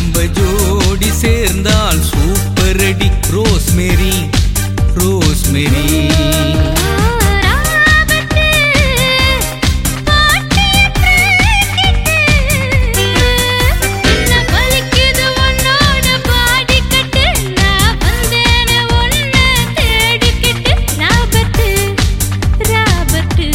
நம்ம ஜோடி சேர்ந்தால் சூப்பர் அடி ரோஸ்மேரி ரோஸ்மேரி ராபத்து பாட்டியற்ற கிட்டு வலிக்குது உன்னோட பாடி கட்டு நான் வந்தேன உன்னை தேடிக்கிட்டு ராபத்து ராபத்து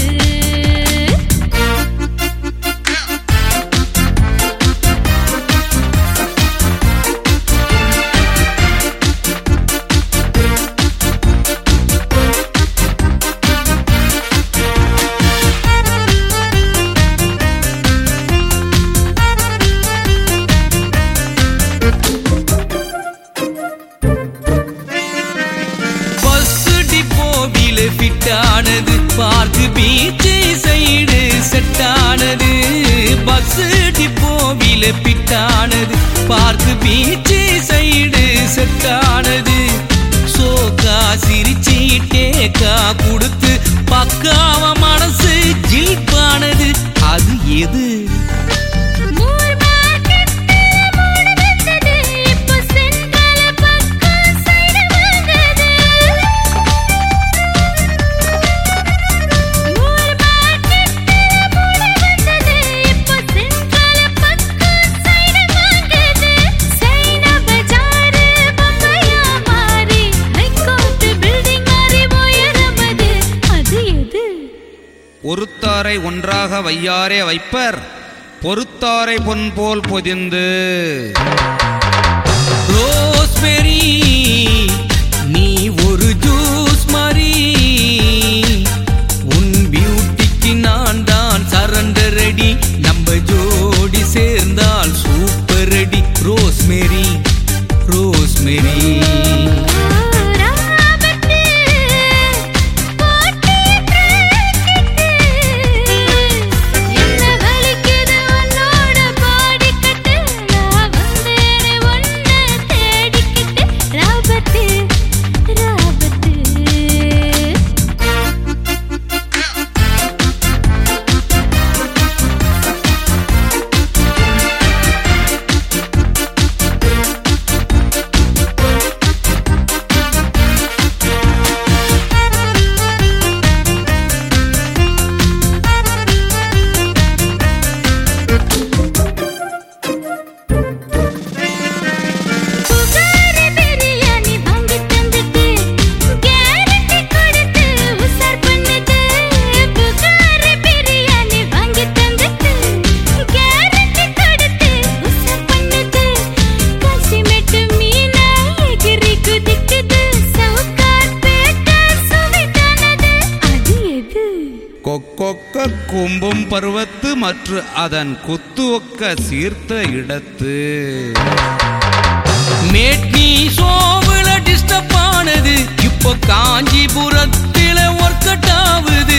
பஸ் டிப்போவில ஃபிட் ஆனது பார்க்கு பீச் சைடு செட் ஆனது பஸ் டிப்போவில ஃபிட் ஆனது பார்க்கு பீச் சைடு செட் ஆனது சோக்கா சிரிச்சு டேக்கா கொடுத்து பக்காவ மனசு ஜில்பானது அது எது மூர் மார்க்கெட்டு மூடு வந்தது இப்போ சென்ட்ரல் பக்கம் சைடு வந்தது மூர் மார்க்கெட்டு மூடு வந்தது இப்போ சென்ட்ரல் பக்கம் சைடு வந்தது சைனா பஜார் பம்பையா மாறி ஹைகோர்ட் பில்டிங் மாறி உயரமது அது எது ஒருத்தாரை ஒன்றாக வையாரே வைப்பர் பொறுத்தாரை பொன் போல் பொதிந்து ரோஸ்பெரி நீ ஒரு ஜூஸ் மாதிரி உன் பியூட்டிக்கு நான் தான் சரண்டர் அடி நம்ம ஜோடி சேர்ந்தால் சூப்பர் அடி ரோஸ்மேரி ரோஸ்மேரி ராபத்து பாட்டியற்ற கிட்டு என்ன வலிக்குது உன்னோட பாடி கட்டு நான் வந்தேனே உன்னை தேடிக்கிட்டு ராபத்து ராபத்து புகாரி பிரியாணி வாங்கி தந்துட்டு கேரண்டி கொடுத்து உசார் பண்ணுது புகாரி பிரியாணி வாங்கி தந்துட்டு கேரண்டி கொடுத்து உசார் பண்ணுது காசிமெட்டு மீனா எகிரி குதிக்குது சவுக்கார் பேட்டா சுவைதானது அது எது கொக்கொக்க கும்பும் பருவத்து மற்ற அதன் குத்து ஒக்க சீர்த்த இடத்து மேட்னி சோவுல டிஸ்டர்ப் ஆனது இப்போ காஞ்சிபுரத்தில ஒர்க் அவுட் ஆகுது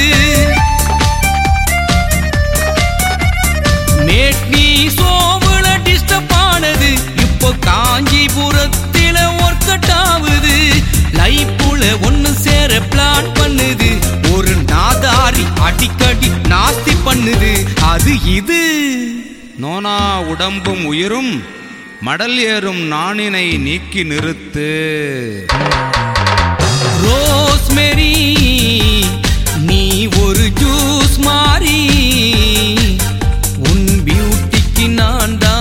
மேட்னி சோவுல டிஸ்டர்ப் ஆனது இப்போ காஞ்சிபுரத்தில ஒர்க் அவுட் ஆகுது லைஃப்ல ஒண்ணு சேர பிளான் பண்ணுது ஒரு நாதாரி அடிக்கடி நாஸ்தி பண்ணுது அது இது நோனா உடம்பும் உயிரும் மடல் ஏறும் நாணினை நீக்கி நிறுத்து ரோஸ்மெரி நீ ஒரு ஜூஸ் மாறி உன் பியூட்டிக்கு நான் தான்